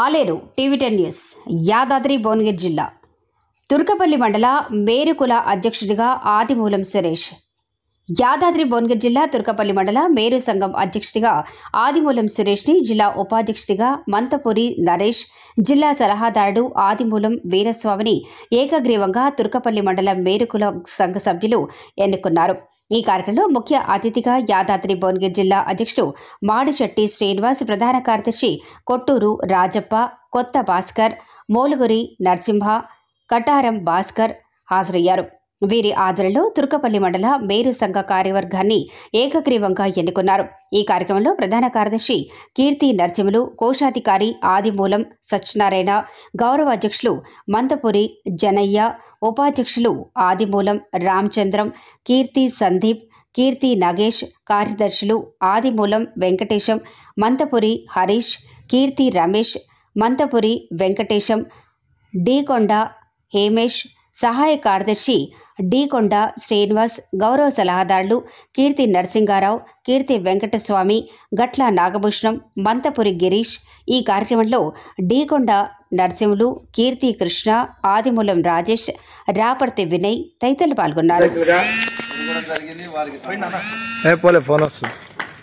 Aleru TV ten news Yadadri Bhuvanagiri జిల్లా తుర్కపల్లి మండల మేరుకుల అధ్యక్షుడిగా ఆదిమూలం సురేష్ యాదాద్రి భువనగిరి జిల్లా తుర్కపల్లి మండల మేరు సంఘం అధ్యక్షుడిగా ఆదిమూలం సురేష్ని జిల్లా ఉపాధ్యక్షుడిగా మంతపురి నరేష్ జిల్లా సలహాదారుడు ఆదిమూలం వీరస్వామిని ఏకగ్రీవంగా తుర్కపల్లి మండల మేరుకుల సంఘ సభ్యులు ఎన్నుకున్నారు ఈ కార్యక్రమంలో ముఖ్య అతిథిగా యాదాద్రి భువనగిరి జిల్లా అధ్యక్షుడు మాడిశెట్టి శ్రీనివాస్ ప్రధాన కార్యదర్శి కొట్టూరు రాజప్ప కొత్త భాస్కర్ మోలుగురి నరసింహ కటారం భాస్కర్ హాజరయ్యారు వీరి ఆధ్వర్యంలో తుర్కపల్లి మండల మేరు సంఘ కార్యవర్గాన్ని ఏకగ్రీవంగా ఎన్నుకున్నారు ఈ కార్యక్రమంలో ప్రధాన కార్యదర్శి కీర్తి నరసింహులు కోశాధికారి ఆదిమూలం సత్యనారాయణ గౌరవ అధ్యక్షులు మంతపురి జనయ్య ఉపాధ్యక్షులు ఆదిమూలం రామచంద్రం కీర్తి సందీప్ కీర్తి నగేష్ కార్యదర్శులు ఆదిమూలం వెంకటేశం మంతపురి హరీష్ కీర్తి రమేష్ మంతపురి వెంకటేశం డీకొండ హేమేష్ సహాయ కార్యదర్శి డీకొండ శ్రీనివాస్ గౌరవ సలహాదారులు కీర్తి నరసింగారావు కీర్తి వెంకటస్వామి గట్ల నాగభూషణం మంతపురి గిరీష్ ఈ కార్యక్రమంలో డీకొండ నరసింహులు కీర్తి కృష్ణ ఆదిమూలం రాజేష్ రాపర్తి వినయ్ తదితరులు పాల్గొన్నారు ఇవ్వడం జరిగింది వారికి ఏ పోలే ఫోన్ వస్తుంది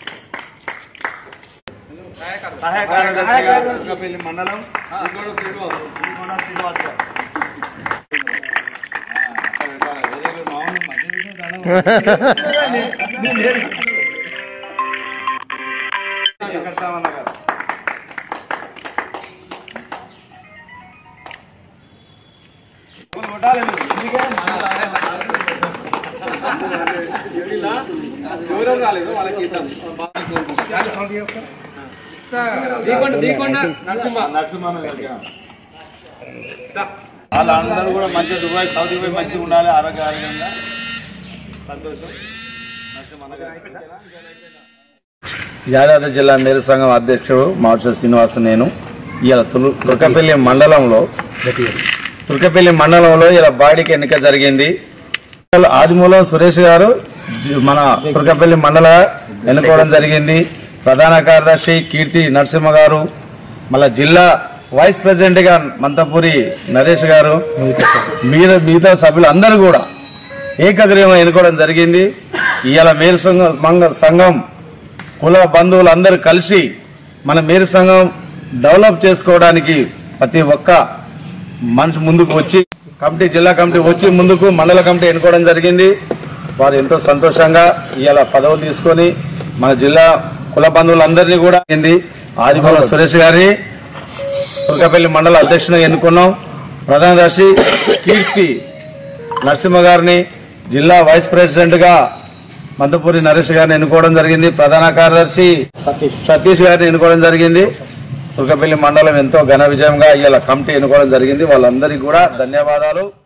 సహాయ కార్యదర్శిగా తుర్కపల్లి మండలం ఇంకోడు శ్రీనివాస్. ఇంకోడు శ్రీనివాస్ గారు. ఆ, అక్కడ పెట్టాలి. Very good. మామూలు మధ్య విషయం దండం. శంకర్ సామన్న గారు. కొట్టాలి మీరు. ఎందుకే? ఎవరెవరు రాలేదు వాళ్ళకి ఇద్దాం. దీకొండ దీకొండ నరసింహ నరసింహన్న గారికి వాళ్ళందరూ కూడా మంచిగా దుబాయ్ సౌదీ పోయి మంచిగా ఉండాలి ఆరోగ్య ఆరోగ్యంగా సంతోషం నరసింహన్న గారికి యాదాద్రి జిల్లా మేరు సంఘం అధ్యక్షుడు మావచ శ్రీనివాస్ నేను ఇలా తులు తుర్కపల్లి మండలంలో తుర్కపల్లి మండలంలో ఇలా బాడీకి ఎన్నిక జరిగింది ఆదిమూలం సురేష్ గారు జి- మన తుర్కపల్లి మండల ఎన్నుకోవడం జరిగింది ప్రధాన కార్యదర్శి కీర్తి నరసింహ గారు మళ్ళా జిల్లా వైస్ ప్రెసిడెంట్గా మంతపూరి నరేష్ గారు మిగతా మిగతా సభ్యులు అందరూ కూడా ఏకగ్రీవం ఎన్నుకోవడం జరిగింది ఇవాళ మేరు సంఘం మంగ- సంఘం కుల బంధువులు అందరూ కలిసి మన మేరు సంఘం డెవలప్ చేసుకోవడానికి ప్రతి ఒక్క మనిషి ముందుకు వచ్చి కమిటీ జిల్లా కమిటీ వచ్చి ముందుకు మండల కమిటీ ఎన్నుకోవడం జరిగింది వారు ఎంతో సంతోషంగా ఇవాళ పదవులు తీసుకొని మన జిల్లా కుల బంధువులందరినీ కూడా అయింది ఆదిమూల సురేష్ గారి తుర్కపల్లి మండల అధ్యక్షునిగా ఎన్నుకున్నాం ప్రధాన దర్శి కీర్తి నరసింహ గారిని జిల్లా వైస్ ప్రెసిడెంట్గా మందపూరి నరేష్ గారిని ఎన్నుకోవడం జరిగింది ప్రధాన కార్యదర్శి సతీష్ గారిని ఎన్నుకోవడం జరిగింది తుర్కపల్లి మండలం ఎంతో ఘన విజయంగా ఇవాళ కమిటీ ఎన్నుకోవడం జరిగింది వాళ్ళందరికీ కూడా ధన్యవాదాలు